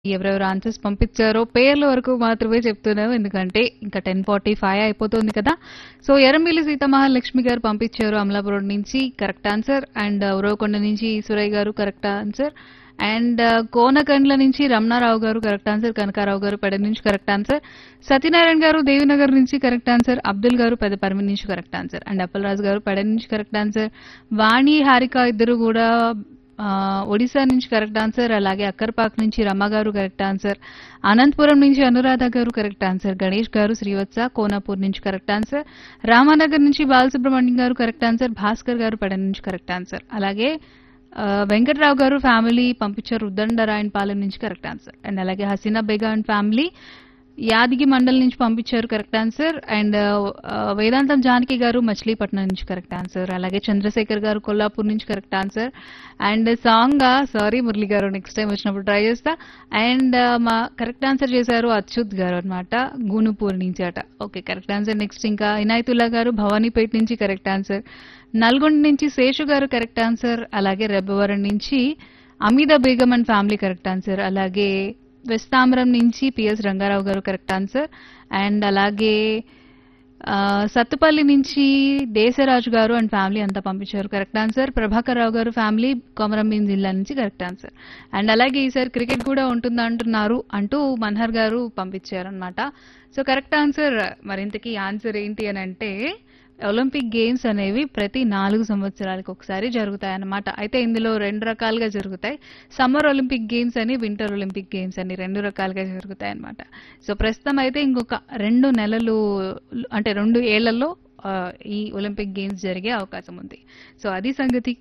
ఎవరెవరు ఆన్సర్స్ పంపించారో పేర్ల వరకు మాత్రమే చెప్తున్నాను ఎందుకంటే ఇంకా టెన్ ఫార్టీ ఫైవ్ అయిపోతుంది కదా సో ఎరంబిల్లి సీతామహాలక్ష్మి గారు పంపించారు అమలాపురం నుంచి కరెక్ట్ ఆన్సర్ అండ్ ఉరవకొండ నుంచి ఈశ్వరయ్య గారు కరెక్ట్ ఆన్సర్ అండ్ కోనకండ్ల నుంచి రమణారావు గారు కరెక్ట్ ఆన్సర్ కనకారావు గారు పెడ నుంచి కరెక్ట్ ఆన్సర్ సత్యనారాయణ గారు దేవినగర్ నుంచి కరెక్ట్ ఆన్సర్ అబ్దుల్ గారు పెద్ద పర్మి నుంచి కరెక్ట్ ఆన్సర్ అండ్ అప్పలరాజు గారు పెడ నుంచి కరెక్ట్ ఆన్సర్ వాణి హారిక ఇద్దరు కూడా ఆ, ఒడిశా నుంచి కరెక్ట్ ఆన్సర్ అలాగే అక్కర్పాక్ నుంచి రమ గారు కరెక్ట్ ఆన్సర్ అనంతపురం నుంచి అనురాధ గారు కరెక్ట్ ఆన్సర్ గణేష్ గారు శ్రీవత్స కోనాపూర్ నుంచి కరెక్ట్ ఆన్సర్ రామానగర్ నుంచి బాలసుబ్రహ్మణ్యం గారు కరెక్ట్ ఆన్సర్ భాస్కర్ గారు పెడ నుంచి కరెక్ట్ ఆన్సర్ అలాగే ఆ, వెంకట్రావు గారు ఫ్యామిలీ పంపించారు ఉద్దండరాయణపాలెం నుంచి కరెక్ట్ ఆన్సర్ అండ్ అలాగే హసీనా బేగా అండ్ ఫ్యామిలీ యాదగి మండల్ నుంచి పంపించారు కరెక్ట్ ఆన్సర్ అండ్ ఆ, వేదాంతం జానకి గారు మచిలీపట్నం నుంచి కరెక్ట్ ఆన్సర్ అలాగే చంద్రశేఖర్ గారు కొల్లాపూర్ నుంచి correct answer and song sorry Murali గారు నెక్స్ట్ టైం వచ్చినప్పుడు ట్రై చేస్తా అండ్ మా కరెక్ట్ ఆన్సర్ చేశారు అచ్యుత్ గారు అన్నమాట గూనుపూర్ నుంచి అట ఓకే కరెక్ట్ ఆన్సర్ నెక్స్ట్ ఇంకా ఇనాయతుల్లా గారు భవానీపేట నుంచి కరెక్ట్ ఆన్సర్ నల్గొండ నుంచి శేషు గారు కరెక్ట్ ఆన్సర్ అలాగే రెబ్బవరం నుంచి Hameeda Begum and family correct answer అలాగే వెస్తాంబరం నుంచి పిఎస్ రంగారావు గారు కరెక్ట్ ఆన్సర్ అండ్ అలాగే ఆ, సత్తుపల్లి నుంచి దేశరాజు గారు అండ్ ఫ్యామిలీ అంతా పంపించారు కరెక్ట్ ఆన్సర్ ప్రభాకర్ రావు గారు ఫ్యామిలీ కొమరంభీం జిల్లా నుంచి కరెక్ట్ ఆన్సర్ అండ్ అలాగే ఈసారి క్రికెట్ కూడా ఉంటుంది అంటున్నారు అంటూ మన్హర్ గారు పంపించారు అనమాట సో కరెక్ట్ ఆన్సర్ మరింతకి ఆన్సర్ ఏంటి అని అంటే ఒలింపిక్ గేమ్స్ అనేవి ప్రతి నాలుగు సంవత్సరాలకు ఒకసారి జరుగుతాయి అన్నమాట అయితే ఇందులో రెండు రకాలుగా జరుగుతాయి సమ్మర్ ఒలింపిక్ గేమ్స్ అని వింటర్ ఒలింపిక్ గేమ్స్ అని రెండు రకాలుగా జరుగుతాయి అన్నమాట సో ప్రస్తుతం అయితే ఇంకొక రెండు నెలలు అంటే రెండు ఏళ్లలో ఆ, ఈ ఒలింపిక్ గేమ్స్ జరిగే అవకాశం ఉంది సో అది సంగతి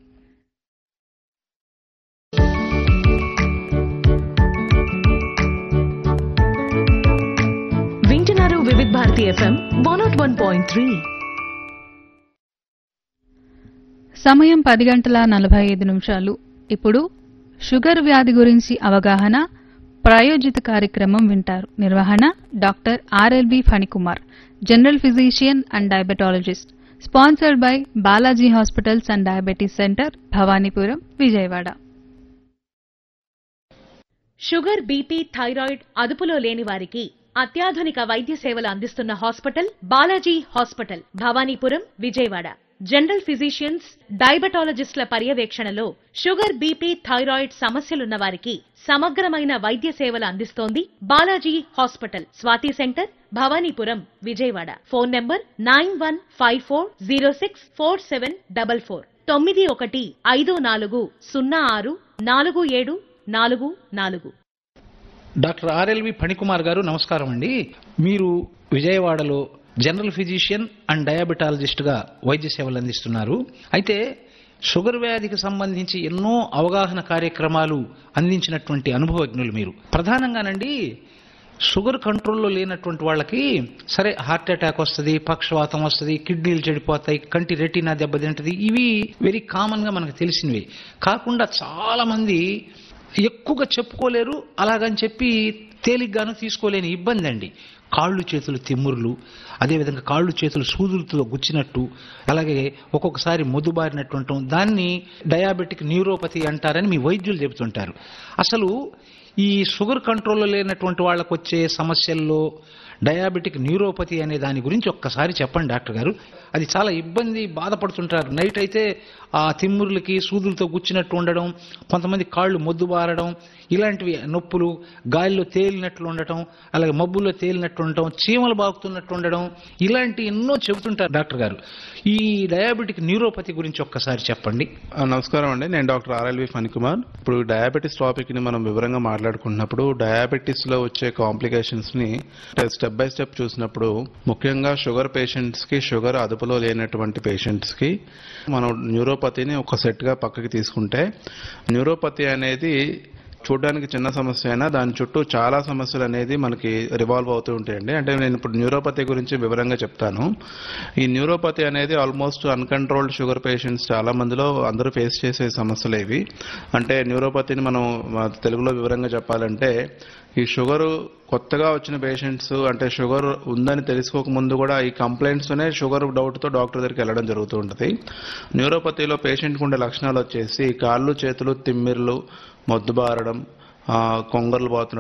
వింటున్నారు Vividh Bharati FM one nought one point three సమయం పది గంటల నలభై ఐదు నిమిషాలు ఇప్పుడు షుగర్ వ్యాధి గురించి అవగాహన ప్రాయోజిత కార్యక్రమం వింటారు నిర్వహణ doctor RLB Phanikumar general physician and diabetologist sponsored by Balaji hospitals and diabetes centre Bhavanipuram Vijayawada sugar BP thyroid అదుపులో లేని వారికి అత్యాధునిక వైద్య సేవలు అందిస్తున్న hospital Balaji hospital Bhavanipuram Vijayawada general physicians డయాబెటాలజిస్టుల పర్యవేక్షణలో షుగర్ బీపీ థైరాయిడ్ సమస్యలున్న వారికి సమగ్రమైన వైద్య సేవలు అందిస్తోంది Balaji hospital Swathi centre Bhavanipuram Vijayawada phone number nine one five four zero six four seven double four తొమ్మిది ఒకటి ఐదు నాలుగు సున్నా ఆరు నాలుగు ఏడు నాలుగు నాలుగు డాక్టర్ ఆర్ఎల్వి ఫణికుమార్ గారు నమస్కారం అండి మీరు విజయవాడలో జనరల్ ఫిజిషియన్ అండ్ డయాబెటాలజిస్ట్ గా వైద్య సేవలు అందిస్తున్నారు అయితే షుగర్ వ్యాధికి సంబంధించి ఎన్నో అవగాహన కార్యక్రమాలు అందించినటువంటి అనుభవజ్ఞులు మీరు ప్రధానంగానండి షుగర్ కంట్రోల్లో లేనటువంటి వాళ్ళకి సరే హార్ట్ అటాక్ వస్తుంది పక్షవాతం వస్తుంది కిడ్నీలు చెడిపోతాయి కంటి రెటీనా దెబ్బతింటది ఇవి వెరీ కామన్ గా మనకు తెలిసినవి కాకుండా చాలా మంది ఎక్కువగా చెప్పుకోలేరు అలాగని చెప్పి తేలిగ్గాను తీసుకోలేని ఇబ్బంది అండి కాళ్ళు చేతులు తిమ్మురులు అదేవిధంగా కాళ్ళు చేతులు సూదులతో గుచ్చినట్టు అలాగే ఒక్కొక్కసారి మొద్దుబారినట్టు ఉండటం దాన్ని డయాబెటిక్ న్యూరోపతి అంటారని మీ వైద్యులు చెబుతుంటారు అసలు ఈ షుగర్ కంట్రోల్లో లేనటువంటి వాళ్ళకు వచ్చే సమస్యల్లో డయాబెటిక్ న్యూరోపతి అనే దాని గురించి ఒక్కసారి చెప్పండి డాక్టర్ గారు అది చాలా ఇబ్బంది బాధపడుతుంటారు నైట్ అయితే ఆ తిమ్మురులకి సూదులతో గుచ్చినట్టు ఉండడం కొంతమంది కాళ్ళు మొద్దుబారడం ఇలాంటివి నొప్పులు గాలిలో తేలినట్లు ఉండటం అలాగే మబ్బుల్లో తేలినట్టు ఉండటం చీమలు బాగుతున్నట్టు ఉండడం ఇలాంటి ఎన్నో చెబుతుంటారు డాక్టర్ గారు ఈ డయాబెటిక్ న్యూరోపతి గురించి ఒక్కసారి చెప్పండి ఆ, నమస్కారం అండి నేను డాక్టర్ ఆర్ఎల్వి ఫణికుమార్ ఇప్పుడు డయాబెటీస్ టాపిక్ ని మనం వివరంగా మాట్లాడుకుంటున్నప్పుడు డయాబెటీస్ లో వచ్చే కాంప్లికేషన్స్ ని స్టెప్ బై స్టెప్ చూసినప్పుడు ముఖ్యంగా షుగర్ పేషెంట్స్ కి షుగర్ అదుపులో లేనటువంటి పేషెంట్స్ కి మనం న్యూరోపతిని ఒక సెట్ గా పక్కకి తీసుకుంటే న్యూరోపతి అనేది చూడడానికి చిన్న సమస్య అయినా దాని చుట్టూ చాలా సమస్యలు అనేది మనకి రివాల్వ్ అవుతూ ఉంటాయండి అంటే నేను ఇప్పుడు న్యూరోపతి గురించి వివరంగా చెప్తాను ఈ న్యూరోపతి అనేది ఆల్మోస్ట్ అన్కంట్రోల్డ్ షుగర్ పేషెంట్స్ చాలా మందిలో అందరూ ఫేస్ చేసే సమస్యలు ఇవి అంటే న్యూరోపతిని మనం ఆ, తెలుగులో వివరంగా చెప్పాలంటే ఈ షుగర్ కొత్తగా వచ్చిన పేషెంట్స్ అంటే షుగర్ ఉందని తెలుసుకోక ముందు కూడా ఈ కంప్లైంట్స్ తోనే షుగర్ డౌట్ తో డాక్టర్ దగ్గరికి వెళ్ళడం జరుగుతూ ఉంటుంది న్యూరోపతిలో పేషెంట్ ఉండే లక్షణాలు వచ్చేసి కాళ్ళు చేతులు తిమ్మిర్లు మొద్దుబారడం ఆ, కొంగర్లు పోతున్న